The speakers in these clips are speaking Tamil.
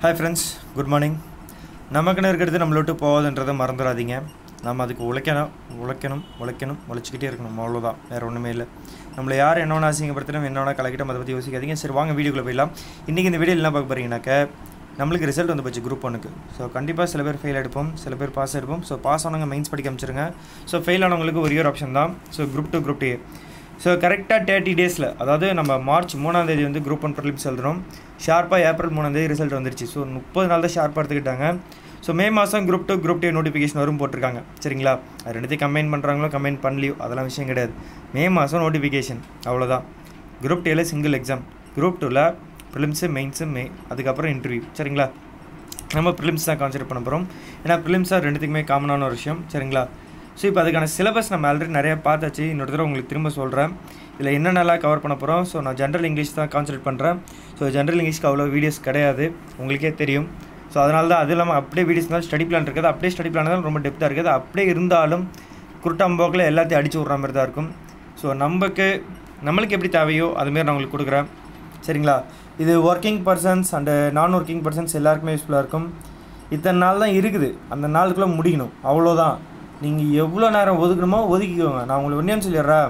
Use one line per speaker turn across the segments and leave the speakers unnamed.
ஹாய் ஃப்ரெண்ட்ஸ் குட் மார்னிங் நமக்குன்னு இருக்கிறது நம்மளை விட்டு போகாதுன்றதை மறந்துடாதீங்க நம்ம அதுக்கு உழைக்கணும் உழைக்கணும் உழைக்கணும் உழைச்சிக்கிட்டே இருக்கணும் அவ்வளோதான் வேறு ஒன்றுமே இல்லை நம்மளை யார் என்ன வேணா அசிங்கப்படுத்தணும் என்ன வேணா கலக்கிட்டோம் அதை பற்றி யோசிக்காதீங்க சரி வாங்க வீடியோக்குள்ளே போயிடலாம் இன்றைக்கி இந்த வீடியோ என்ன பார்க்க போகிறீங்கனாக்க நம்மளுக்கு ரிசல்ட் வந்து போச்சு குரூப் ஒன்றுக்கு ஸோ கண்டிப்பாக சில பேர் ஃபெயில் எடுப்போம் சில பேர் பாஸ் எடுப்போம் ஸோ பாஸ் ஆனவங்க மெயின்ஸ் படிக்க அமைச்சிருங்க ஸோ ஃபெயில் ஆனவங்களுக்கு ஒரே ஒரு ஆப்ஷன் தான் so group two group two so கரெக்டாக தேர்ட்டி டேஸில் அதாவது நம்ம மார்ச் மூணாம் தேதி வந்து குரூப் ஒன் ப்ரிலிம்ஸ் எழுதுறோம் ஷார்ப்பாக ஏப்ரல் மூணாம் தேதி ரிசல்ட் வந்துருச்சு ஸோ முப்பது நாள் தான் ஷார்ப்பாக எடுத்துக்கிட்டாங்க ஸோ மே மாதம் group two group two notification வரும் போட்டிருக்காங்க சரிங்களா அது ரெண்டுத்தையும் கம்பைன் பண்ணுறாங்களோ கம்பைன் பண்ணலையோ அதெல்லாம் விஷயம் கிடையாது மே மாதம் நோட்டிஃபிகேஷன் அவ்வளோதான் குரூப் டூவில் சிங்கிள் எக்ஸாம் குரூப் டூவில் ப்ரிலிம்ஸு மெயின்ஸு மே அதுக்கப்புறம் இன்டர்வியூ சரிங்களா நம்ம ப்ரிலிம்ஸ் தான் கான்சென்ட்ரேட் பண்ண போகிறோம் ஏன்னா ப்ரிலிம்ஸாக ரெண்டுத்துக்குமே காமனான ஒரு விஷயம் சரிங்களா ஸோ இப்போ அதுக்கான சிலபஸ் நம்ம ஆல்ரெடி நிறைய பார்த்தாச்சு இன்னொரு தடவை உங்களுக்கு திரும்ப சொல்கிறேன் இதில் என்னென்னலாம் கவர் பண்ண போகிறோம் ஸோ நான் ஜென்ரல் இங்கிலீஷ் தான் கான்சென்ட்ரேட் பண்ணுறேன் ஸோ ஜென்ரல் இங்கிலீஷ்க்கு அவ்வளோ வீடியோஸ் கிடையாது உங்களுக்கே தெரியும் ஸோ அதனால தான் அது இல்லாமல் அப்படியே வீடியோஸ் தான் ஸ்டடி பிளான் இருக்குது அப்படியே ஸ்டடி பிளான் தான் ரொம்ப டெப்த்தாக இருக்குது அப்படியே இருந்தாலும் குருட்டாம்போக்கில் எல்லாத்தையும் அடிச்சு விட்ற மாதிரி தான் இருக்கும் ஸோ நமக்கு நம்மளுக்கு எப்படி தேவையோ அதுமாரி நான் உங்களுக்கு கொடுக்குறேன் சரிங்களா இது ஒர்க்கிங் பர்சன்ஸ் அண்டு நான் ஒர்க்கிங் பர்சன்ஸ் எல்லாருக்குமே யூஸ்ஃபுல்லாக இருக்கும் இத்தனை நாள் தான் இருக்குது அந்த நாளுக்குள்ளே முடிக்கணும் அவ்வளோதான் நீங்கள் எவ்வளோ நேரம் ஒதுக்கணுமோ ஒதுக்கிக்கோங்க நான் உங்களுக்கு ஒன்றே சொல்லிடுறேன்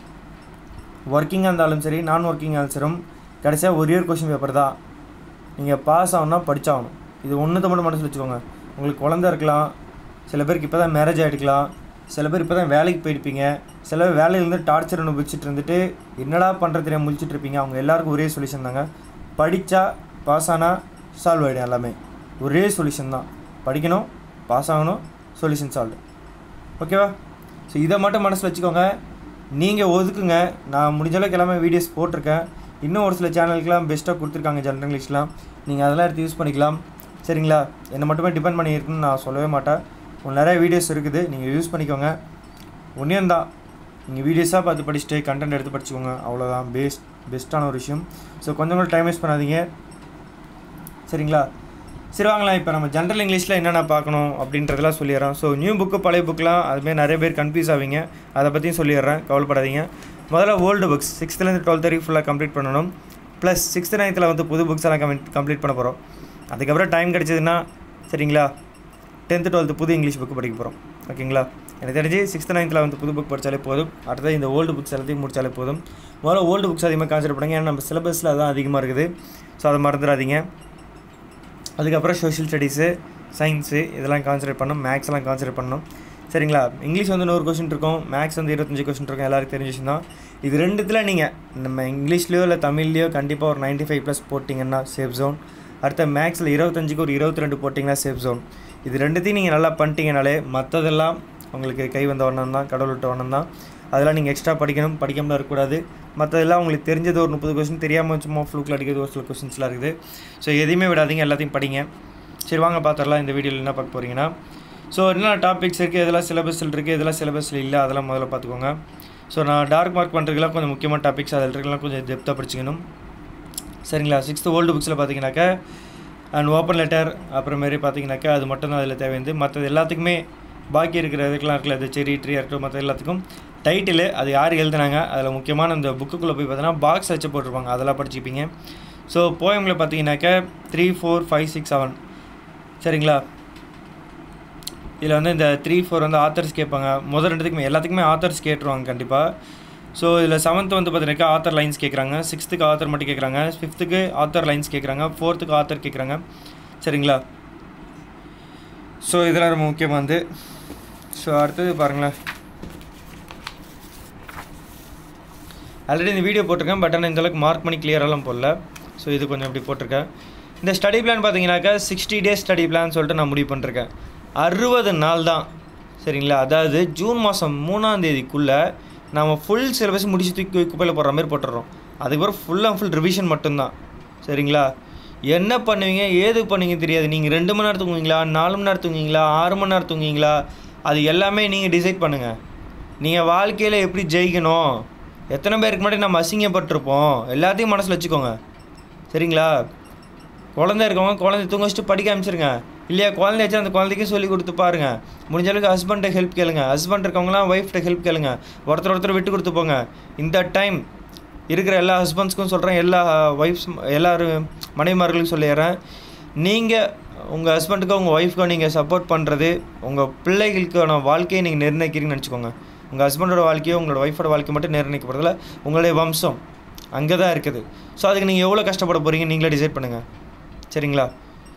ஒர்க்கிங்காக இருந்தாலும் சரி நான் ஒர்க்கிங்காக இருந்தாலும் சரி கடைசியாக ஒரே ஒரு கொஷின் பேப்பர் தான் நீங்கள் பாஸ் ஆகணும்னா படிச்சாகணும் இது ஒன்று மட்டும் மனசில் வச்சுக்கோங்க உங்களுக்கு குழந்த இருக்கலாம் சில பேருக்கு இப்போ தான் மேரேஜ் ஆகிடுக்கலாம் சில பேர் இப்போ தான் வேலைக்கு போயிருப்பீங்க சில பேர் வேலையிலேருந்து டார்ச்சர் அனுபவிச்சுட்டு இருந்துட்டு என்னடா பண்ணுறது தெரியாம முழிச்சிட்டு இருப்பீங்க அவங்க எல்லாருக்கும் ஒரே சொல்யூஷன் தாங்க படித்தா பாஸ் ஆனால் சால்வ் ஆகிடும் எல்லாமே ஒரே சொல்யூஷன் தான் படிக்கணும் பாஸ் ஆகணும் சொல்யூஷன் சால்வ் ஓகேவா ஸோ இதை மட்டும் மனசில் வச்சுக்கோங்க நீங்கள் ஒதுக்குங்க நான் முடிஞ்ச அளவுக்கு எல்லாமே வீடியோஸ் போட்டிருக்கேன் இன்னும் ஒரு சில சேனலுக்குலாம் பெஸ்ட்டாக கொடுத்துருக்காங்க ஜென்ரல் இங்கிலீஷ்லாம் நீங்கள் அதெல்லாம் எடுத்து யூஸ் பண்ணிக்கலாம் சரிங்களா என்னை மட்டுமே டிபெண்ட் பண்ணி இருக்குன்னு நான் சொல்லவே மாட்டேன் உங்களுக்கு நிறைய வீடியோஸ் இருக்குது நீங்கள் யூஸ் பண்ணிக்கோங்க ஒன்றையும் தான் நீங்கள் வீடியோஸாக பார்த்து படிச்சுட்டு கண்டென்ட் எடுத்து படிச்சுக்கோங்க அவ்வளோதான் பெஸ்ட் பெஸ்ட்டான ஒரு விஷயம் ஸோ கொஞ்சம் கூட டைம் வேஸ்ட் பண்ணாதீங்க சரிங்களா சரி வாங்கலாம் இப்போ நம்ம ஜென்ரல் இங்கிலீஷில் என்னென்ன பார்க்கணும் அப்படின்றதெல்லாம் சொல்லிடுறோம் ஸோ நியூ புக்கு பழைய புக்கெலாம் அதுமாரி நிறைய பேர் கன்ஃபியூஸ் ஆவீங்க அதை பற்றியும் சொல்லிடுறேன் கவலைப்படாதீங்க முதல்ல ஓல்டு புக்ஸ் சிக்ஸ்த்துலேருந்து டுவெல்த் வரைக்கும் ஃபுல்லாக கம்ப்ளீட் பண்ணணும் ப்ளஸ் சிக்ஸ்த்து நைன்த்தில் வந்து புது புக்ஸ் எல்லாம் கம்ப்ளீட் கம்ப்ளீட் பண்ண போகிறோம் அதுக்கப்புறம் டைம் கிடச்சதுன்னா சரிங்களா டென்த்து டுவெல்த்து புது இங்கிலீஷ் புக்கு படிக்க போகிறோம் ஓகேங்களா எனக்கு தெரிஞ்சு சிக்ஸ்த்து நைன்த்தில் வந்து புது புக் படித்தாலே போதும் அடுத்தது இந்த ஓல்டு புக்ஸ் எல்லாத்தையும் முடித்தாலே போதும் முதல்ல ஓல்டு புக்ஸ் அதிகமாக கான்சென்ட் பண்ணுங்க ஏன்னா நம்ம சிலபஸில் அதான் அதிகமாக இருக்குது ஸோ அதை மறந்துடாதீங்க அதுக்கப்புறம் சோஷியல் ஸ்டடீஸு சயின்ஸு இதெல்லாம் கான்சன்ட்ரேட் பண்ணணும் மேக்ஸ் எல்லாம் கான்சன்ட்ரேட் பண்ணணும் சரிங்களா இங்கிலீஷ் வந்து நூறு கொஸ்டின் இருக்கும் மேக்ஸ் வந்து இருபத்தஞ்சி கொஸ்டின் இருக்கும் எல்லாருக்கும் தெரிஞ்ச விஷயம் தான் இது ரெண்டுத்தில் நீங்கள் நம்ம இங்கிலீஷ்லேயோ இல்லை தமிழ்லேயோ கண்டிப்பாக ஒரு நைன்ட்டி ஃபைவ் ப்ளஸ் போட்டிங்கன்னா சேஃப் ஜோன் அடுத்த மேக்ஸில் இருபத்தஞ்சுக்கு ஒரு இருபத்தி ரெண்டு போட்டிங்கன்னா சேஃப் ஜோன் இது ரெண்டுத்தையும் நீங்கள் நல்லா பண்ணிட்டீங்கனாலே மற்றதெல்லாம் உங்களுக்கு கை வந்த வண்ணம் தான் கடவுள் விட்ட வண்ணம் தான் அதெல்லாம் நீங்கள் எக்ஸ்ட்ரா படிக்கணும் படிக்காமல் இருக்கக்கூடாது மற்றதெல்லாம் உங்களுக்கு தெரிஞ்சது ஒரு முப்பது கொஸ்டின் தெரியாமல் சும்மா ஃப்ளூக்கில் அடிக்கிறது ஒரு சில கொஸ்டின்ஸ்லாம் இருக்குது ஸோ எதையுமே விடாதீங்க எல்லாத்தையும் படிங்க சரி வாங்க பார்த்துடலாம் இந்த வீடியோவில் என்ன பார்க்க போகிறீங்கன்னா ஸோ என்னென்ன டாபிக்ஸ் இருக்குது எதெல்லாம் சிலபஸில் இருக்குது எதெல்லாம் சிலபஸில் இல்லை அதெல்லாம் முதல்ல பார்த்துக்கோங்க ஸோ நான் டார்க் மார்க் பண்ணுறதுலாம் கொஞ்சம் முக்கியமான டாபிக்ஸ் அதில் இருக்கலாம் கொஞ்சம் டெப்த்தாக படிச்சுக்கணும் சரிங்களா சிக்ஸ்த்து ஓல்டு புக்ஸில் பார்த்தீங்கன்னாக்கா அண்ட் ஓப்பன் லெட்டர் அப்புறமேரி பார்த்தீங்கன்னாக்கா அது மட்டும்தான் அதில் தேவைந்து மற்றது எல்லாத்துக்குமே பாக்கி இருக்கிற இதுக்கெலாம் இருக்குல்ல அது செரி ட்ரீ இருக்கட்டும் மற்ற எல்லாத்துக்கும் டைட்டிலு அது யார் எழுதுனாங்க அதில் முக்கியமான இந்த புக்குக்குள்ளே போய் பார்த்தீங்கன்னா பாக்ஸ் வச்சு போட்டிருப்பாங்க அதெல்லாம் படிச்சுப்பீங்க ஸோ போயமில் பார்த்தீங்கன்னாக்கா three four five six seven சரிங்களா இதில் வந்து இந்த த்ரீ ஃபோர் வந்து ஆத்தர்ஸ் கேட்பாங்க முதல் ரெண்டுத்துக்குமே எல்லாத்துக்குமே ஆத்தர்ஸ் கேட்டுருவாங்க கண்டிப்பாக ஸோ இதில் செவன்த் வந்து பார்த்தீங்கன்னாக்கா ஆத்தர் லைன்ஸ் கேட்குறாங்க சிக்ஸ்த்துக்கு ஆத்தர் மட்டும் கேட்குறாங்க ஃபிஃப்த்துக்கு ஆத்தர் லைன்ஸ் கேட்குறாங்க ஃபோர்த்துக்கு ஆத்தர் கேட்குறாங்க சரிங்களா ஸோ இதெல்லாம் ரொம்ப முக்கியமானது ஸோ அடுத்தது பாருங்களேன் ஆல்ரெடி இந்த வீடியோ போட்டிருக்கேன் பட் ஆனால் இந்தளவுக்கு மார்க் பண்ணி கிளியரெல்லாம் போடல ஸோ இது கொஞ்சம் இப்படி போட்டிருக்கேன் இந்த ஸ்டடி பிளான் பார்த்தீங்கன்னாக்கா சிக்ஸ்டி டேஸ் ஸ்டடி பிளான் சொல்லிட்டு நான் முடிவு பண்ணிருக்கேன் அறுபது நாள் தான் சரிங்களா அதாவது ஜூன் மாதம் மூணாம் தேதிக்குள்ளே நம்ம ஃபுல் சிலபஸ் முடிச்சு தூக்கி குப்பையில் போடுற மாதிரி போட்டுடுறோம் அதுக்கப்புறம் ஃபுல் அண்ட் ஃபுல் ரிவிஷன் மட்டும்தான் சரிங்களா என்ன பண்ணுவீங்க ஏது பண்ணுவீங்க தெரியாது நீங்கள் ரெண்டு மணி நேரம் தூங்குவீங்களா நாலு மணி நேரம் தூங்குவீங்களா ஆறு மணி நேரம் தூங்குவீங்களா அது எல்லாமே நீங்கள் டிசைட் பண்ணுங்கள் நீங்கள் வாழ்க்கையில் எப்படி ஜெயிக்கணும் எத்தனை பேருக்கு முன்னாடி நம்ம அசிங்கப்பட்டிருப்போம் எல்லாத்தையும் மனசில் வச்சுக்கோங்க சரிங்களா குழந்தை இருக்கவங்க குழந்தை தூங்க வச்சுட்டு படிக்க ஆரம்பிச்சிருங்க இல்லையா குழந்தை வச்சு அந்த குழந்தைக்கும் சொல்லி கொடுத்து பாருங்க முடிஞ்ச அளவுக்கு ஹஸ்பண்ட்டை ஹெல்ப் கேளுங்க ஹஸ்பண்ட் இருக்கவங்களாம் ஒய்ஃப்ட்ட ஹெல்ப் கேளுங்க ஒருத்தர் ஒருத்தர் விட்டு கொடுத்து போங்க இந்த டைம் இருக்கிற எல்லா ஹஸ்பண்ட்ஸ்க்கும் சொல்கிறேன் எல்லா ஒய்ஃப்ஸ் எல்லாரும் மனைவிமார்களுக்கும் சொல்லிடுறேன் நீங்கள் உங்கள் ஹஸ்பண்டுக்கோ உங்கள் ஒய்ஃப்க்கோ நீங்கள் சப்போர்ட் பண்ணுறது உங்கள் பிள்ளைகளுக்கான வாழ்க்கையை நீங்கள் நிர்ணயிக்கிறீங்கன்னு நினச்சிக்கோங்க உங்கள் ஹஸ்பண்டோட வாழ்க்கையோ உங்களோட ஒய்ஃபோட வாழ்க்கையை மட்டும் நிர்ணயிக்க போகிறதில்ல உங்களுடைய வம்சம் அங்கே தான் இருக்குது ஸோ அதுக்கு நீங்கள் எவ்வளோ கஷ்டப்பட போகிறீங்க நீங்களே டிசைட் பண்ணுங்கள் சரிங்களா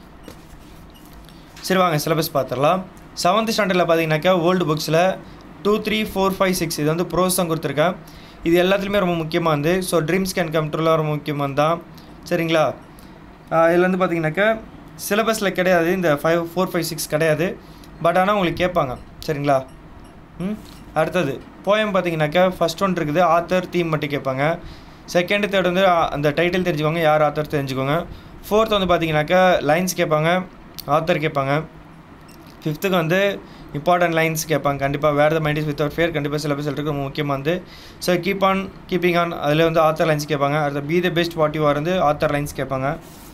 சரி வாங்க சிலபஸ் பார்த்துடலாம் செவன்த் ஸ்டாண்டர்டில் பார்த்தீங்கன்னாக்கா ஓல்டு புக்ஸில் two three four five six இது வந்து ப்ரோஸ் தான் கொடுத்துருக்கேன் இது எல்லாத்துலேயுமே ரொம்ப முக்கியமாக வந்து ஸோ ட்ரீம்ஸ் கேன் கம் ட்ரூலாம் ரொம்ப முக்கியமாக தான் சரிங்களா ஆஹ் இதில் வந்து பார்த்தீங்கன்னாக்கா சிலபஸில் கிடையாது இந்த ஃபைவ் ஃபோர் ஃபைவ் சிக்ஸ் கிடையாது பட் ஆனால் உங்களுக்கு கேட்பாங்க சரிங்களா ம் அடுத்தது போயம் பார்த்தீங்கன்னாக்கா ஃபஸ்ட் ஒன் இருக்குது ஆத்தர் தீம் மட்டும் கேட்பாங்க செகண்ட் தேர்ட் வந்து ஆ- அந்த டைட்டில் தெரிஞ்சுக்கோங்க யார் ஆத்தர் தெரிஞ்சுக்கோங்க ஃபோர்த் வந்து பார்த்தீங்கன்னாக்கா லைன்ஸ் கேட்பாங்க ஆத்தர் கேட்பாங்க ஃபிஃப்த்துக்கு வந்து இம்பார்ட்டன்ட் லைன்ஸ் கேட்பாங்க கண்டிப்பாக where the mind is with fear கண்டிப்பாக சிலபஸ் இருக்கு ரொம்ப முக்கியமாக வந்து so keep on keeping on அதில் வந்து ஆத்தர் லைன்ஸ் கேட்பாங்க அடுத்த be the best what you are வந்து ஆத்தர் லைன்ஸ் கேட்பாங்க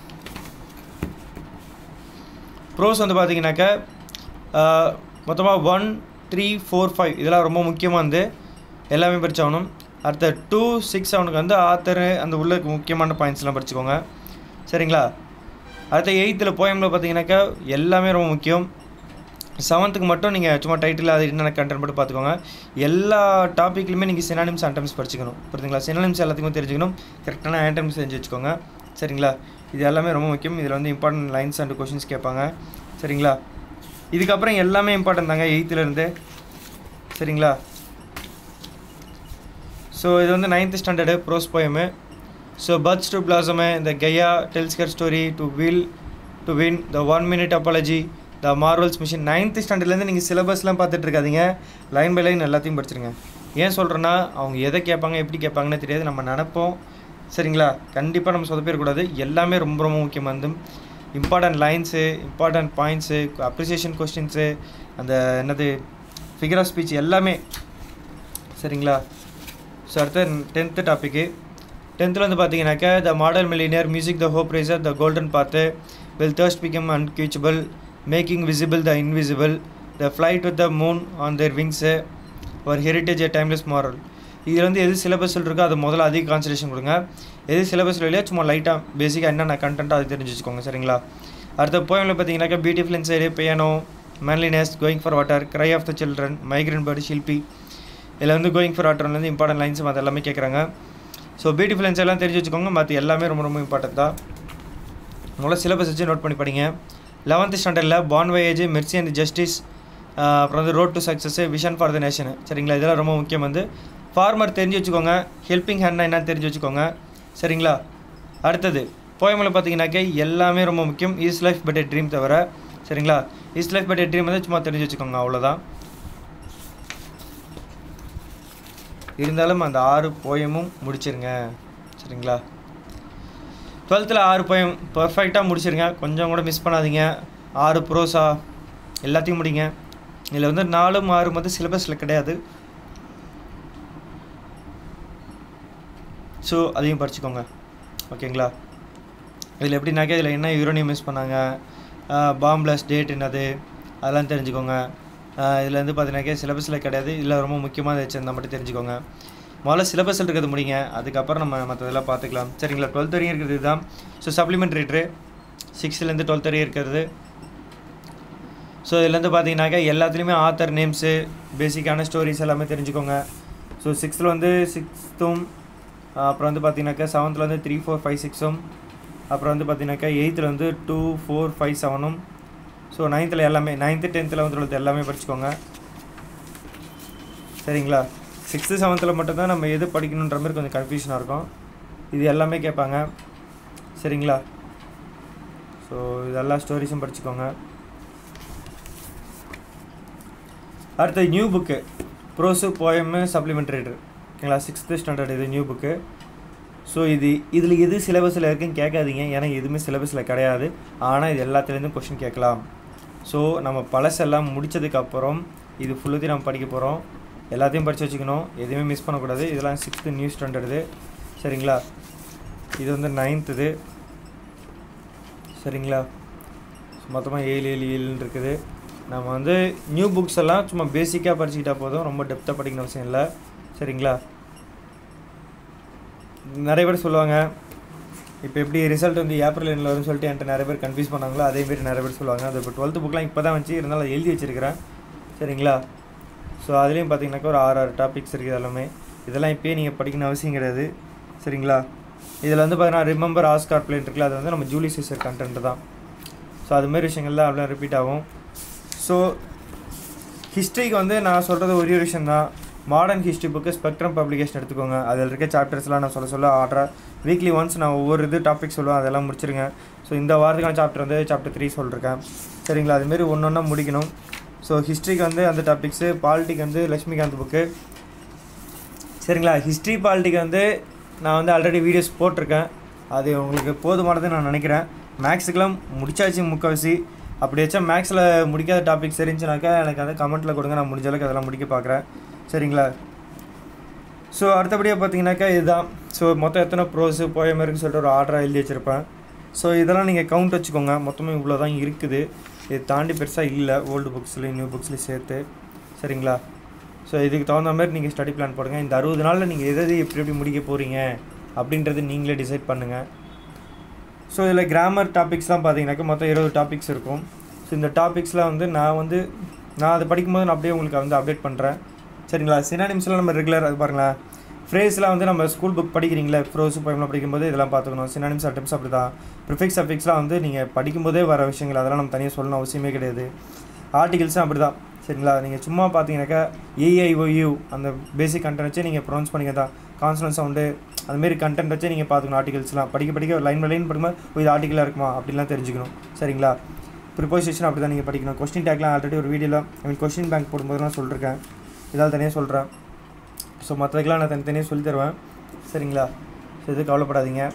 ப்ரோஸ் வந்து பார்த்தீங்கன்னாக்கா மொத்தமாக ஒன் த்ரீ ஃபோர் ஃபைவ் இதெல்லாம் ரொம்ப முக்கியமாக வந்து எல்லாமே படிச்சாகணும் அடுத்த டூ சிக்ஸ் செவனுக்கு வந்து ஆத்தர் அந்த உள்ள முக்கியமான பாயிண்ட்ஸ்லாம் படிச்சுக்கோங்க சரிங்களா அடுத்த எயித்தில் போயமில் பார்த்தீங்கன்னாக்கா எல்லாமே ரொம்ப முக்கியம் செவன்த்துக்கு மட்டும் நீங்கள் சும்மா டைட்டில் அது என்னென்ன கண்டென்ட் மட்டும் பார்த்துக்கோங்க எல்லா டாப்பிக்லையுமே நீங்கள் சினானிம்ஸ் ஆண்டம்ஸ் படிச்சுக்கணும் புரியுதுங்களா சினானிம்ஸ் எல்லாத்துக்குமே தெரிஞ்சுக்கணும் கரெக்டான ஆண்டம்ஸ் தெரிஞ்சு வச்சுக்கோங்க சரிங்களா இது எல்லாமே ரொம்ப முக்கியம் இதில் வந்து இம்பார்ட்டன்ட் லைன்ஸ் அண்ட் கொஷின்ஸ் கேட்பாங்க சரிங்களா இதுக்கப்புறம் எல்லாமே இம்பார்ட்டன்ட் தாங்க எயித்துலேருந்து சரிங்களா ஸோ இது வந்து ninth standard prose poem so birds to blossom இந்த கெயா டெல்ஸ்கர் story to will to win the one minute apology the marvels machine ninth ஸ்டாண்டர்ட்லேருந்து நீங்கள் சிலபஸ்லாம் பார்த்துட்டு இருக்காதீங்க லைன் பை லைன் எல்லாத்தையும் படிச்சிருங்க ஏன் சொல்கிறேன்னா அவங்க எதை கேட்பாங்க எப்படி கேட்பாங்கன்னு தெரியாது நம்ம நினைப்போம் சரிங்களா கண்டிப்பாக நம்ம சொதப்பிடக்கூடாது எல்லாமே ரொம்ப ரொம்ப முக்கியமாக வந்து important lines important points appreciation questions அந்த என்னது ஃபிகர் ஆஃப் ஸ்பீச் எல்லாமே சரிங்களா ஸோ அடுத்த டென்த்து டாப்பிக்கு டென்த்தில் வந்து பார்த்தீங்கன்னாக்கா the model millionaire music the hope racer the golden path will thirst become unquenchable making visible the invisible the flight with the moon on their wings ஒரு ஹெரிட்டேஜ் a டைம்லெஸ் மாரல் இதில் வந்து எது சிலபஸில் இருக்கோ அது முதல்ல அதிக கான்சன்ட்ரேஷன் கொடுங்க எது சிலபஸில் இல்லையா சும்மா லைட்டாக பேசிக்காக என்னென்ன கண்டென்ட் அது தெரிஞ்சு வச்சுக்கோங்க சரிங்களா அடுத்த போயமில் பார்த்தீங்கன்னாக்கா beautiful inside piano manliness going for water cry of the children migrant bird ஷில்பி இதில் வந்து கோயிங் ஃபார் வாட்டர்லேருந்து இம்பார்ட்டன்ட் லைன்ஸ் மற்ற எல்லாமே கேட்குறாங்க ஸோ பியூட்டிஃபுல் இன்ஸ் எல்லாம் தெரிஞ்சு வச்சுக்கோங்க மற்ற எல்லாமே ரொம்ப ரொம்ப இம்பார்ட்டன்ட் தான் முதல்ல சிலபஸ் வச்சு நோட் பண்ணி படிங்க லெவன்த் ஸ்டாண்டர்டில் bon voyage mercy and justice அப்புறம் வந்து road to success vision for the nation சரிங்களா இதெல்லாம் ரொம்ப முக்கியம் வந்து ஃபார்மர் தெரிஞ்சு வச்சுக்கோங்க ஹெல்பிங் ஹேண்ட்னா என்னன்னு தெரிஞ்சு வச்சுக்கோங்க சரிங்களா அடுத்தது போயமில் பார்த்தீங்கன்னாக்கா எல்லாமே ரொம்ப முக்கியம் is life but a dream தவிர சரிங்களா is life but a dream வந்து சும்மா தெரிஞ்சு வச்சுக்கோங்க அவ்வளோதான் இருந்தாலும் அந்த ஆறு போயமும் முடிச்சிருங்க சரிங்களா டுவெல்த்தில் ஆறு போயம் பர்ஃபெக்டாக முடிச்சிருங்க கொஞ்சம் கூட மிஸ் பண்ணாதீங்க ஆறு ப்ரோஸா எல்லாத்தையும் முடிங்க இதில் வந்து நாலும் ஆறும் வந்து சிலபஸில் கிடையாது ஸோ அதையும் படிச்சுக்கோங்க ஓகேங்களா இதில் எப்படின்னாக்கா இதில் என்ன யூரோனியம் மிஸ் பண்ணாங்க பாம்பிளஸ் டேட் என்னது அதெல்லாம் தெரிஞ்சுக்கோங்க இதில் வந்து பார்த்தீங்கன்னாக்கா சிலபஸில் கிடையாது இதில் ரொம்ப முக்கியமாக வச்சுருந்தா மட்டும் தெரிஞ்சுக்கோங்க முதல்ல சிலபஸில் இருக்கிறது முடிங்க அதுக்கப்புறம் நம்ம மற்றதெல்லாம் பார்த்துக்கலாம் சரிங்களா டுவெல்த் வரையும் இருக்கிறது தான் ஸோ சப்ளிமெண்ட்ரிட்ரு சிக்ஸ்த்துலேருந்து டுவெல்த் வரையும் இருக்கிறது ஸோ இதுலேருந்து பார்த்தீங்கன்னாக்கா எல்லாத்துலேயுமே ஆத்தர் நேம்ஸு பேசிக்கான ஸ்டோரிஸ் எல்லாமே தெரிஞ்சுக்கோங்க ஸோ சிக்ஸ்த்தில் வந்து சிக்ஸ்த்தும் அப்புறம் வந்து பார்த்தீங்கன்னாக்கா செவன்த்தில் வந்து த்ரீ ஃபோர் ஃபைவ் சிக்ஸும் அப்புறம் வந்து பார்த்தீங்கன்னாக்கா எயித்தில் வந்து டூ ஃபோர் ஃபைவ் செவனும் ஸோ நைன்த்தில் எல்லாமே நைன்த்து டென்த்தில் வந்து டுவெல்த் எல்லாமே படிச்சுக்கோங்க சரிங்களா சிக்ஸ்த்து செவன்த்தில் மட்டும்தான் நம்ம எது படிக்கணுன்ற மாதிரி கொஞ்சம் கன்ஃபியூஷனாக இருக்கும் இது எல்லாமே கேட்பாங்க சரிங்களா ஸோ இது எல்லா ஸ்டோரிஸும் படிச்சுக்கோங்க அடுத்து new book prose poem supplementary ஓகேங்களா சிக்ஸ்த்து ஸ்டாண்டர்ட் இது நியூ புக்கு ஸோ இது இதில் எது சிலபஸில் இருக்குன்னு கேட்காதீங்க ஏன்னா எதுவுமே சிலபஸில் கிடையாது ஆனால் இது எல்லாத்துலேருந்தும் கொஷின் கேட்கலாம் ஸோ நம்ம பழசெல்லாம் முடித்ததுக்கப்புறம் இது ஃபுல்லத்தையும் நம்ம படிக்க போகிறோம் எல்லாத்தையும் படித்து வச்சுக்கணும் எதுவுமே மிஸ் பண்ணக்கூடாது இதெல்லாம் சிக்ஸ்த்து நியூ ஸ்டாண்டர்டு சரிங்களா இது வந்து நைன்த்துது சரிங்களா மொத்தமாக ஏழு ஏழு ஏழுன்னு இருக்குது நம்ம வந்து நியூ புக்ஸ் எல்லாம் சும்மா பேசிக்காக படிச்சுக்கிட்டா போதும் ரொம்ப டெப்த்தாக படிக்கணும் அவசியம் இல்லை சரிங்களா நிறைய பேர் சொல்லுவாங்க இப்போ எப்படி ரிசல்ட் வந்து ஏப்ரல் எண்ணில் வரும்னு சொல்லிட்டு என்கிட்ட நிறைய பேர் கன்ஃபியூஸ் பண்ணாங்களோ அதே மாதிரி நிறைய பேர் சொல்லுவாங்க அது இப்போ டுவெல்த்து புக்லாம் இப்போ தான் வச்சு இருந்தாலும் அதை எழுதி வச்சிருக்கிறேன் சரிங்களா ஸோ அதுலேயும் பார்த்தீங்கன்னாக்கா ஒரு ஆறு ஆறு டாபிக்ஸ் இருக்குது எல்லாமே இதெல்லாம் இப்போயே நீங்கள் படிக்கணும் அவசியம் கிடையாது சரிங்களா இதில் வந்து பார்த்தீங்கன்னா ரிமெம்பர் ஆஸ்கார் பிளேன் இருக்குல்ல அது வந்து நம்ம ஜூலி சீசர் கண்டென்ட் தான் ஸோ அதுமாரி விஷயங்கள்லாம் அப்படியே ரிப்பீட் ஆகும் ஸோ ஹிஸ்ட்ரிக்கு வந்து நான் சொல்கிறது ஒரே ஒரு விஷயம் தான் modern history book spectrum publication எடுத்துக்கோங்க அதில் இருக்க சாப்டர்ஸ்லாம் நான் சொல்ல சொல்ல ஆர்டராக வீக்லி ஒன்ஸ் நான் ஒவ்வொரு இது டாபிக் சொல்லுவேன் அதெல்லாம் முடிச்சிருங்க ஸோ இந்த வாரத்துக்கான சாப்டர் வந்து சாப்டர் த்ரீ சொல்லியிருக்கேன் சரிங்களா அதுமாரி ஒன்று ஒன்றா முடிக்கணும் ஸோ ஹிஸ்ட்ரிக்கு வந்து அந்த டாபிக்ஸு பாலிட்டிக் வந்து லக்ஷ்மிகாந்த் புக்கு சரிங்களா ஹிஸ்ட்ரி பாலிட்டிக் வந்து நான் வந்து ஆல்ரெடி வீடியோஸ் போட்டிருக்கேன் அது உங்களுக்கு போதுமானது நான் நினைக்கிறேன் மேக்ஸுக்கெல்லாம் முடிச்சாச்சு முக்கால்வாசி அப்படி வச்சா மேக்ஸில் முடிக்காத டாபிக்ஸ் இருந்துச்சுனாக்கா எனக்கு வந்து கமெண்ட்டில் கொடுங்க நான் முடிஞ்ச அளவுக்கு அதெல்லாம் முடிக்க பார்க்குறேன் சரிங்களா ஸோ அடுத்தபடியாக பார்த்தீங்கன்னாக்கா இதுதான் ஸோ மொத்தம் எத்தனை ப்ரோஸு போயம் இருக்குன்னு சொல்லிட்டு ஒரு ஆர்டராக எழுதி வச்சுருப்பேன் ஸோ இதெல்லாம் நீங்கள் கவுண்ட் வச்சுக்கோங்க மொத்தமே இவ்வளோ தான் இருக்குது இது தாண்டி பெருசாக இல்லை ஓல்டு புக்ஸ்லேயும் நியூ புக்ஸ்லேயும் சேர்த்து சரிங்களா ஸோ இதுக்கு தகுந்த மாதிரி நீங்கள் ஸ்டடி பிளான் போடுங்க இந்த அறுபது நாளில் நீங்கள் எது எது எப்படி எப்படி முடிக்க போகிறீங்க அப்படின்றது நீங்களே டிசைட் பண்ணுங்கள் ஸோ இதில் கிராமர் டாபிக்ஸ்லாம் பார்த்தீங்கன்னாக்கா மொத்தம் இருபது டாபிக்ஸ் இருக்கும் ஸோ இந்த டாபிக்ஸ்லாம் வந்து நான் வந்து நான் அதை படிக்கும்போது நான் அப்படியே உங்களுக்கு வந்து அப்டேட் பண்ணுறேன் சரிங்களா சினானிம்ஸ்லாம் நம்ம ரெகுலர் அது பாருங்களேன் ஃப்ரேஸ்லாம் வந்து நம்ம ஸ்கூல் புக் படிக்கிறீங்களே ப்ரோஸ் போயம்லாம் படிக்கும்போது இதெல்லாம் பார்த்துக்கணும் சினானிம்ஸ் அட்டம்ஸ் அப்படி தான் ப்ரிஃபிக்ஸ் அஃபிக்ஸ்லாம் வந்து நீங்கள் படிக்கும்போதே வர விஷயங்கள் அதெல்லாம் நம்ம தனியாக சொல்லணும் அவசியமே கிடையாது ஆர்டிகல்ஸும் அப்படி தான் சரிங்களா நீங்கள் சும்மா பார்த்தீங்கன்னாக்கா ஏஐஓயூ அந்த பேசிக் கண்டென்ட் வச்சு நீங்கள் ப்ரொனவுன்ஸ் பண்ணிக்க தான் கான்சனன்ட் சவுண்டு அதுமாரி கண்டென்ட் வச்சு நீங்கள் பார்த்துக்கணும் ஆர்டிகல்ஸ்லாம் படிக்க படிக்க லைன் பை லைன் படிக்கும்போது ஓ, இது ஆர்டிக்கலாக இருக்குமா அப்படிலாம் தெரிஞ்சுக்கணும் சரிங்களா ப்ரிப்போசிஷன் அப்படி தான் நீங்கள் படிக்கணும் கொஸ்டின் டேக்லாம் ஆல்ரெடி ஒரு வீடியோவில் ஐ மீன் கொஸ்டின் பேங்க் போடும்போதெல்லாம் சொல்லியிருக்கேன் இதால் தனியாக சொல்கிறேன் ஸோ மற்றதுக்கெலாம் நான் தனித்தனியாக சொல்லி தருவேன் சரிங்களா ஸோ இது கவலைப்படாதீங்க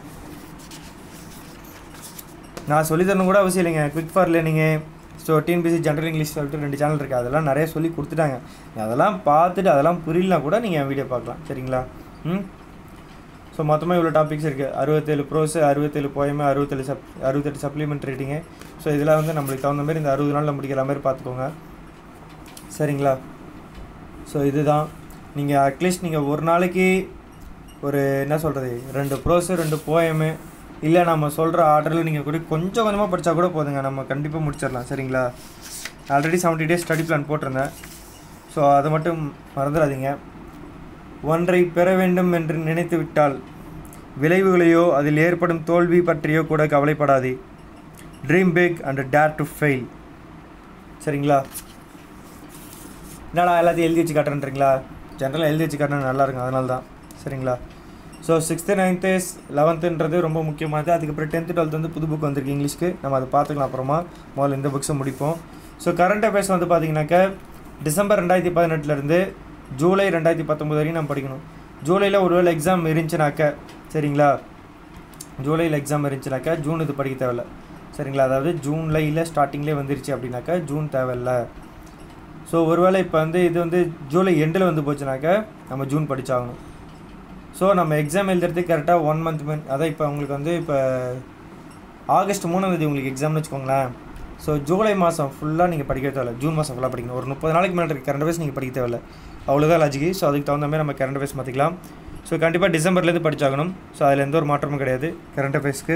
நான் சொல்லி தரணும் கூட அவசியம் இல்லைங்க quick for learning so TNPSC general English சொல்லிட்டு ரெண்டு சேனல் இருக்குது அதெல்லாம் நிறைய சொல்லி கொடுத்துட்டாங்க அதெல்லாம் பார்த்துட்டு அதெல்லாம் புரியலனா கூட நீங்கள் வீடியோ பார்க்கலாம் சரிங்களா ம் ஸோ மொத்தமாக இவ்வளோ டாபிக்ஸ் இருக்குது அறுபத்தேழு ப்ரோஸு அறுபத்தேழு போயமு அறுபத்தேழு சப் அறுபத்தெட்டு சப்ளிமெண்ட் ரேட்டிங்கு ஸோ இதெல்லாம் வந்து நம்மளுக்கு தகுந்த மாதிரி இந்த அறுபது நாளில் முடிக்கிற மாதிரி பார்த்துக்கோங்க சரிங்களா ஸோ இதுதான் நீங்கள் அட்லீஸ்ட் நீங்கள் ஒரு நாளைக்கு ஒரு என்ன சொல்கிறது ரெண்டு ப்ரோஸு ரெண்டு போயமு இல்லை நம்ம சொல்கிற ஆர்டரில் நீங்கள் கூட கொஞ்சம் கொஞ்சமாக படித்தா கூட போதுங்க நம்ம கண்டிப்பாக முடிச்சிடலாம் சரிங்களா already seventy days study plan போட்டிருந்தேன் ஸோ அதை மட்டும் மறந்துடாதீங்க ஒன்றை பெற வேண்டும் என்று நினைத்து விட்டால் விளைவுகளையோ அதில் ஏற்படும் தோல்வி பற்றியோ கூட கவலைப்படாதே dream big and dare to fail சரிங்களா என்னடா எல்லாத்தையும் எழுதி வச்சு காட்டுறேன்றீங்களா ஜென்ரலாக எழுதி வச்சு காட்டினா நல்லா இருக்கும் அதனால தான் சரிங்களா ஸோ சிக்ஸ்த்து நைன்த்து லெவன்த்துன்றது ரொம்ப முக்கியமானது அதுக்கப்புறம் டென்த்து டுவெல்த் வந்து புது புக் வந்திருக்கு இங்கிலீஷ்க்கு நம்ம அதை பார்த்துக்கலாம் அப்புறமா முதல்ல இந்த புக்ஸை முடிப்போம் ஸோ கரண்ட் அஃபேர்ஸ் வந்து பார்த்தீங்கன்னாக்கா டிசம்பர் ரெண்டாயிரத்தி பதினெட்டுலேருந்து ஜூலை ரெண்டாயிரத்தி பத்தொம்பது வரையும் நம்ம படிக்கணும் ஜூலையில் ஒருவேளை எக்ஸாம் இருந்துச்சுனாக்க சரிங்களா ஜூலையில் எக்ஸாம் இருந்துச்சுனாக்கா ஜூன் இது படிக்க தேவையில்ல சரிங்களா அதாவது ஜூனில் இல்லை ஸ்டார்டிங்லேயே வந்துருச்சு அப்படின்னாக்கா ஜூன் தேவையில்ல ஸோ ஒருவேளை இப்போ வந்து இது வந்து ஜூலை எண்டில் வந்து போச்சுனாக்கா நம்ம ஜூன் படிச்சாகணும் ஸோ நம்ம எக்ஸாம் எழுதுறதுக்கு கரெக்டாக ஒன் மந்த் மந்த் அதான் இப்போ உங்களுக்கு வந்து இப்போ ஆகஸ்ட் மூணாம் தேதி உங்களுக்கு எக்ஸாம்னு வச்சுக்கோங்களேன் ஸோ ஜூலை மாதம் ஃபுல்லாக நீங்கள் படிக்க தேவையில்ல ஜூன் மாதம் ஃபுல்லாக படிக்கணும் ஒரு முப்பது நாளைக்கு மேலே இருக்க கரண்ட் அஃபேர்ஸ் நீங்கள் படிக்க தேவையில்ல அவ்வளோதான் லாஜிக்கு ஸோ அதுக்கு தகுந்த மாதிரி நம்ம கரண்ட் அஃபேர்ஸ் மாற்றிக்கலாம் ஸோ கண்டிப்பாக டிசம்பர்லேருந்து படிச்சாகணும் ஸோ அதில் எந்த ஒரு மாற்றமும் கிடையாது கரண்ட் அஃபேர்ஸ்க்கு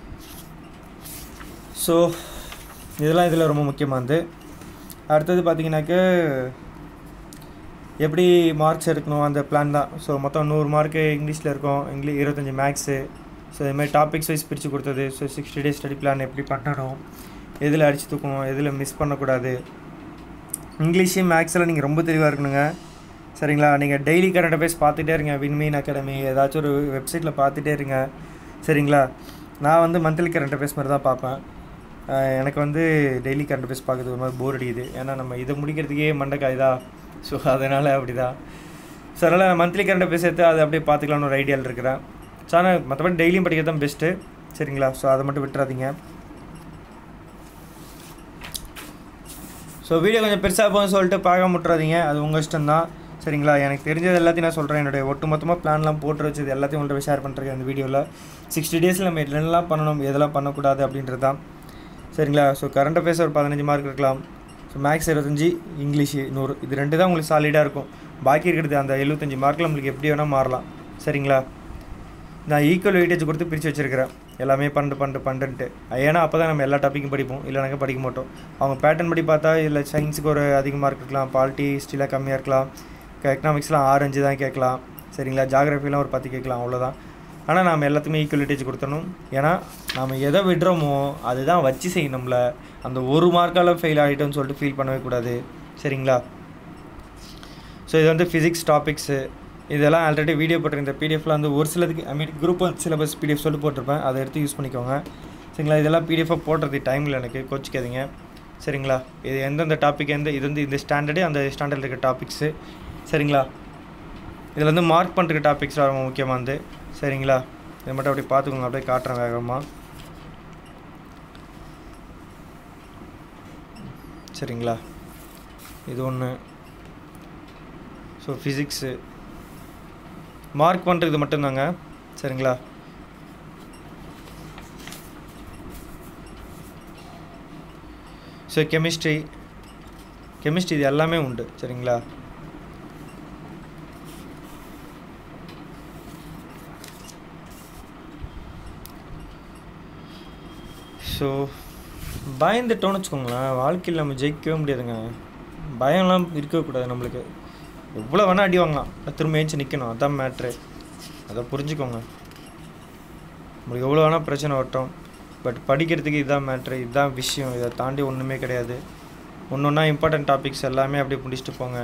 ஸோ இதெல்லாம் இதில் ரொம்ப முக்கியமானது அடுத்தது பார்த்தீங்கன்னாக்க எப்படி மார்க்ஸ் எடுக்கணும் அந்த பிளான் தான் ஸோ மொத்தம் நூறு மார்க்கு இங்கிலீஷில் இருக்கும் இங்கிலீஷ் இருபத்தஞ்சி மேக்ஸு ஸோ இதுமாதிரி டாபிக்ஸ் வைஸ் பிரித்து கொடுத்தது so sixty days study plan எப்படி பண்ணணும் எதில் அடித்து தூக்கணும் எதில் மிஸ் பண்ணக்கூடாது இங்கிலீஷு மேக்ஸில் நீங்கள் ரொம்ப தெளிவாக இருக்கணுங்க சரிங்களா நீங்கள் டெய்லி கரண்ட் அஃபேர்ஸ் பார்த்துட்டே இருங்க வின்மீன் அகாடமி ஏதாச்சும் ஒரு வெப்சைட்டில் பார்த்துட்டே இருங்க சரிங்களா நான் வந்து மந்த்லி கரண்ட் அஃபேர்ஸ் மாதிரி தான் பார்ப்பேன் அஹ் எனக்கு வந்து டெய்லி கரண்ட் அஃபேர்ஸ் பார்க்குறது ஒரு மாதிரி போர் அடிக்குது ஏன்னா நம்ம இதை முடிக்கிறதுக்கே மண்டைக்காயுதா ஸோ அதனால் அப்படி தான் ஸோ அதனால் மந்த்லி கரண்ட் அஃபேர்ஸ் எடுத்து அதை அப்படியே பார்த்துக்கலாம்னு ஒரு ஐடியாவில் இருக்கிறேன் ஸோ ஆனால் மற்றபடி டெய்லியும் படிக்கிறது தான் பெஸ்ட்டு சரிங்களா ஸோ அதை மட்டும் விட்டுறாதீங்க ஸோ வீடியோ கொஞ்சம் பெருசாக போகும்னு சொல்லிட்டு பார்க்க முட்டுறாதீங்க அது உங்கள் இஷ்டம் தான் சரிங்களா எனக்கு தெரிஞ்சது எல்லாத்தையும் நான் சொல்கிறேன் என்னுடைய ஒட்டுமொத்தமாக பிளான்லாம் போட்டு வச்சது எல்லாத்தையும் உங்கள்கிட்ட ஷேர் பண்ணுறேன் இந்த வீடியோவில் சிக்ஸ்டி டேஸில் நம்ம என்னெல்லாம் பண்ணணும் எதெல்லாம் பண்ணக்கூடாது அப்படின்றது தான் சரிங்களா ஸோ கரண்ட் அஃபேர்ஸ் ஒரு பதினஞ்சு மார்க் இருக்கலாம் ஸோ மேக்ஸ் இருபத்தஞ்சி இங்கிலீஷ் நூறு இது ரெண்டு தான் உங்களுக்கு சாலிடாக இருக்கும் பாக்கி இருக்கிறது அந்த எழுபத்தஞ்சி மார்க்கில் நம்மளுக்கு எப்படி வேணால் மாறலாம் சரிங்களா நான் ஈக்குவல் வெயிட்டேஜ் கொடுத்து பிரித்து வச்சுருக்கிறேன் எல்லாமே பண்ணு பண்ணு பண்ணுன்ட்டு ஏன்னா அப்போ தான் நம்ம எல்லா டாப்பிக்கும் படிப்போம் இல்லைனாக்க படிக்க மாட்டோம் அவங்க பேட்டர்ன் படி பார்த்தா இல்லை சயின்ஸுக்கு ஒரு அதிக மார்க் இருக்கலாம் பாலிட்டி ஹிஸ்ட்ரியில் கம்மியாக இருக்கலாம் எக்கனாமிக்ஸ்லாம் ஆரஞ்சு தான் கேட்கலாம் சரிங்களா ஜாகிரஃபிலாம் ஒரு பத்து கேட்கலாம் அவ்வளோதான் ஆனால் நாம் எல்லாத்துக்குமே ஈக்குவலிட்டேஜ் கொடுத்தணும் ஏன்னா நாம் எதை விடுறோமோ அதுதான் வச்சு செய்யணும் நம்மள அந்த ஒரு மார்க்கால் ஃபெயில் ஆகிட்டோம்னு சொல்லிட்டு ஃபீல் பண்ணவே கூடாது சரிங்களா ஸோ இது வந்து ஃபிசிக்ஸ் டாபிக்ஸு இதெல்லாம் ஆல்ரெடி வீடியோ போட்டிருந்த பிடிஎஃப்ல வந்து ஒரு சிலதுக்கு I mean group one syllabus PDF சொல்லிட்டு போட்டிருப்பேன் அதை எடுத்து யூஸ் பண்ணிக்கோங்க சரிங்களா இதெல்லாம் பிடிஎஃபாக போடுறது டைம் இல்லை எனக்கு கோச்சிக்காதீங்க சரிங்களா இது எந்தெந்த டாபிக் எந்த இது வந்து இந்த ஸ்டாண்டர்டு அந்த ஸ்டாண்டர்டில் இருக்க டாபிக்ஸு சரிங்களா இதில் வந்து மார்க் பண்ணுற டாபிக்ஸ் ரொம்ப முக்கியமானது சரிங்களா இதை மட்டும் அப்படியே பார்த்துக்கோங்க அப்படியே காட்டுறேன் வேகமாக சரிங்களா இது ஒன்று ஸோ ஃபிசிக்ஸு மார்க் பண்ணுறது மட்டும்தாங்க சரிங்களா ஸோ கெமிஸ்ட்ரி கெமிஸ்ட்ரி இது எல்லாமே உண்டு சரிங்களா ஸோ பயந்துட்டோம்னு வச்சுக்கோங்களேன் வாழ்க்கையில் நம்ம ஜெயிக்கவே முடியாதுங்க பயம்லாம் இருக்கக்கூடாது நம்மளுக்கு எவ்வளோ வேணால் அடி வாங்கலாம் திரும்ப ஏஞ்சி நிற்கணும் அதான் மேட்ரு அதை புரிஞ்சுக்கோங்க உங்களுக்கு எவ்வளோ வேணால் பிரச்சனை வரட்டும் பட் படிக்கிறதுக்கு இதுதான் மேட்ரு இதுதான் விஷயம் இதை தாண்டி ஒன்றுமே கிடையாது ஒன்று ஒன்றா இம்பார்ட்டன்ட் டாபிக்ஸ் எல்லாமே அப்படியே முடிச்சுட்டு போங்க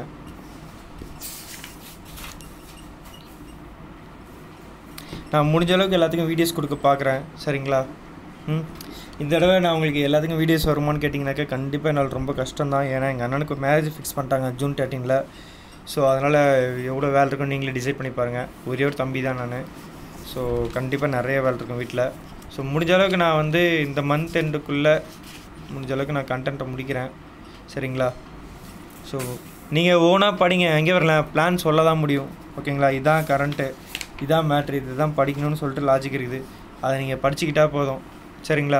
நான் முடிஞ்ச அளவுக்கு எல்லாத்துக்கும் வீடியோஸ் கொடுக்க பார்க்குறேன் சரிங்களா ம் இந்த தடவை நான் உங்களுக்கு எல்லாத்துக்கும் வீடியோஸ் வருமான்னு கேட்டிங்கனாக்கா கண்டிப்பாக என்னால் ரொம்ப கஷ்டம் தான் ஏன்னா எங்கள் அண்ணனுக்கு மேரேஜ் ஃபிக்ஸ் பண்ணிட்டாங்க ஜூன் தேர்ட்டீனில் ஸோ அதனால் எவ்வளோ வேலை இருக்குன்னு நீங்களே டிசைட் பண்ணி பாருங்கள் ஒரே ஒரு தம்பி தான் நான் ஸோ கண்டிப்பாக நிறைய வேலை இருக்கும் வீட்டில் ஸோ முடிஞ்ச அளவுக்கு நான் வந்து இந்த மந்த் எண்டுக்குள்ளே முடிஞ்ச அளவுக்கு நான் கண்டென்ட்டை முடிக்கிறேன் சரிங்களா ஸோ நீங்கள் ஓனாக படிங்க எங்கே வரல பிளான் சொல்ல தான் முடியும் ஓகேங்களா இதான் கரண்ட்டு இதான் மேட்ரு இதுதான் படிக்கணும்னு சொல்லிட்டு லாஜிக் இருக்குது அதை நீங்கள் படிச்சுக்கிட்டா போதும் சரிங்களா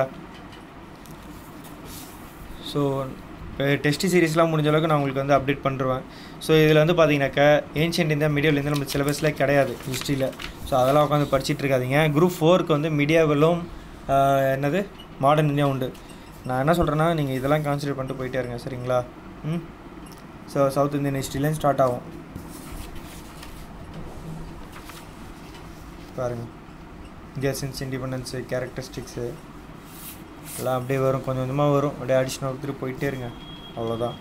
ஸோ இப்போ டெஸ்ட் சீரிஸ்லாம் முடிஞ்ச அளவுக்கு நான் உங்களுக்கு வந்து அப்டேட் பண்ணிருவேன் ஸோ இதில் வந்து பார்த்தீங்கன்னாக்கா ஏன்ஷியன்ட் இந்த மீடியாவிலேருந்து நம்ம சிலபஸில் கிடையாது ஹிஸ்ட்ரியில் ஸோ அதெல்லாம் உட்காந்து படிச்சுட்டு இருக்காதீங்க குரூப் ஃபோருக்கு வந்து மீடியாவிலும் என்னது மாடர்ன் இந்தியா உண்டு நான் என்ன சொல்கிறேன்னா நீங்கள் இதெல்லாம் கான்சன்ட்ரேட் பண்ணிட்டு போயிட்டே இருங்க சரிங்களா ம் ஸோ சவுத் இந்தியன் ஹிஸ்ட்ரிலேருந்து ஸ்டார்ட் ஆகும் பாருங்கள் இந்தியா சின்ஸ் இண்டிபெண்டன்ஸு கேரக்டரிஸ்டிக்ஸு எல்லாம் அப்படியே வரும் கொஞ்சம் கொஞ்சமாக வரும் அப்படியே அடிஷனல் கொடுத்துட்டு போயிட்டே இருங்க அவ்வளோதான்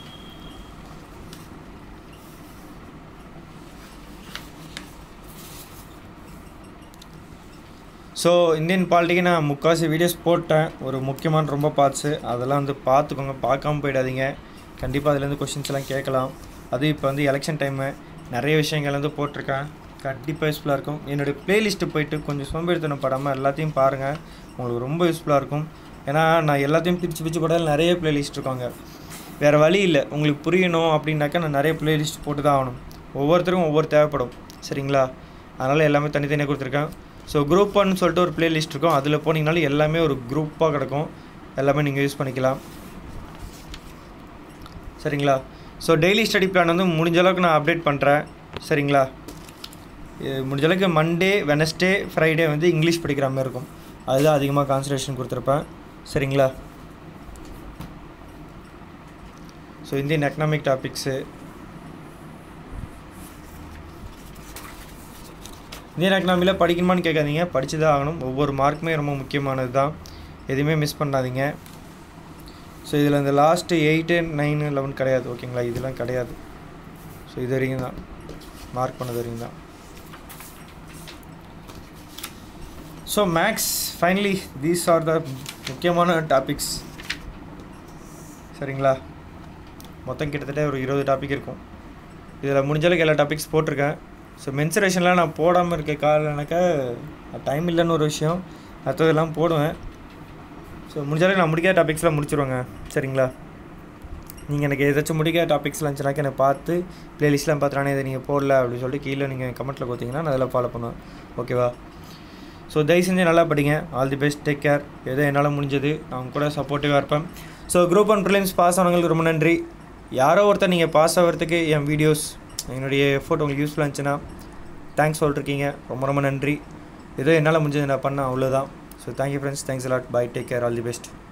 ஸோ இந்தியன் பாலிட்டிக்கு நான் முக்கால்வாசி வீடியோஸ் போட்டேன் ஒரு முக்கியமான ரொம்ப பார்ட்ஸு அதெல்லாம் வந்து பார்த்துக்கோங்க பார்க்காம போயிடாதீங்க கண்டிப்பாக அதுலேருந்து கொஷின்ஸ் எல்லாம் கேட்கலாம் அது இப்போ வந்து எலெக்ஷன் டைமு நிறைய விஷயங்கள் வந்து போட்டிருக்கேன் கண்டிப்பாக யூஸ்ஃபுல்லாக இருக்கும் என்னுடைய ப்ளேலிஸ்ட்டு போயிட்டு கொஞ்சம் சோம்பேறித்தனம் படாமல் எல்லாத்தையும் பாருங்கள் உங்களுக்கு ரொம்ப யூஸ்ஃபுல்லாக இருக்கும் ஏன்னா நான் எல்லாத்தையும் பிரித்து பிரித்து போட்டாலும் நிறைய ப்ளேலிஸ்ட் இருக்காங்க வேறு வழி இல்லை உங்களுக்கு புரியணும் அப்படின்னாக்கா நான் நிறைய ப்ளேலிஸ்ட் போட்டு தான் ஆகணும் ஒவ்வொருத்தருக்கும் ஒவ்வொரு தேவைப்படும் சரிங்களா அதனால் எல்லாமே தனித்தனியாக கொடுத்துருக்கேன் ஸோ குரூப் ஒன்னு சொல்லிட்டு ஒரு ப்ளேலிஸ்ட் இருக்கும் அதில் போனீங்கனாலும் எல்லாமே ஒரு குரூப்பாக கிடக்கும் எல்லாமே நீங்கள் யூஸ் பண்ணிக்கலாம் சரிங்களா ஸோ டெய்லி ஸ்டடி பிளான் வந்து முடிஞ்ச அளவுக்கு நான் அப்டேட் பண்ணுறேன் சரிங்களா இது முடிஞ்ச அளவுக்கு மண்டே வெனஸ்டே ஃப்ரைடே வந்து இங்கிலீஷ் படிக்கிற மாதிரி இருக்கும் அதுதான் அதிகமாக கான்சன்ட்ரேஷன் கொடுத்துருப்பேன் சரிங்களா so Indian economic topics Indian எக்கனாமியில் படிக்கணுமான்னு கேட்காதீங்க படித்து தான் ஆகணும் ஒவ்வொரு மார்க்குமே ரொம்ப முக்கியமானது தான் எதுவுமே மிஸ் பண்ணாதீங்க ஸோ இதில் இந்த லாஸ்ட்டு எயிட்டு நைனு லெவன் கிடையாது ஓகேங்களா இதெல்லாம் கிடையாது ஸோ இது வரைக்கும் தான் மார்க் பண்ணது வரைக்கும் தான் so maths finally these are the முக்கியமான டாபிக்ஸ் சரிங்களா மொத்தம் கிட்டத்தட்ட ஒரு இருபது டாபிக் இருக்கும் இதில் முடிஞ்ச அளவுக்கு எல்லா டாபிக்ஸ் போட்டிருக்கேன் ஸோ மென்சுரேஷன்லாம் நான் போடாமல் இருக்க காரணம்னாக்கா டைம் இல்லைன்னு ஒரு விஷயம் மற்றதெல்லாம் போடுவேன் ஸோ முடிஞ்ச அளவுக்கு நான் முடிக்காத டாபிக்ஸ்லாம் முடிச்சிருவேங்க சரிங்களா நீங்கள் எனக்கு ஏதாச்சும் முடிக்காத டாபிக்ஸ்லாம் இருந்துச்சுனாக்கா எனக்கு பார்த்து ப்ளேலிஸ்ட்லாம் பார்த்துறானே இதை நீங்கள் போடல அப்படின்னு சொல்லிட்டு கீழே நீங்கள் கமெண்ட்டில் கொடுத்தீங்கன்னா நான் அதெல்லாம் ஃபாலோ பண்ணுவேன் ஓகேவா ஸோ தயவு செஞ்சு நல்லா படிங்க all the best take care ஏதோ என்னால் முடிஞ்சது நான் உங்க கூட சப்போர்ட்டிவாக இருப்பேன் so group one prelims pass ஆனவங்களுக்கு ரொம்ப நன்றி யாரோ ஒருத்தர் நீங்கள் பாஸ் ஆகிறதுக்கு என் வீடியோஸ் என்னுடைய எஃபோர்ட் உங்களுக்கு யூஸ்ஃபுல்லாக இருந்துச்சுன்னா தேங்க்ஸ் சொல்லிருக்கீங்க ரொம்ப ரொம்ப நன்றி ஏதோ என்னால் முடிஞ்சது நான் பண்ணேன் அவ்வளோதான் so thank you friends thanks lot bye take care all the best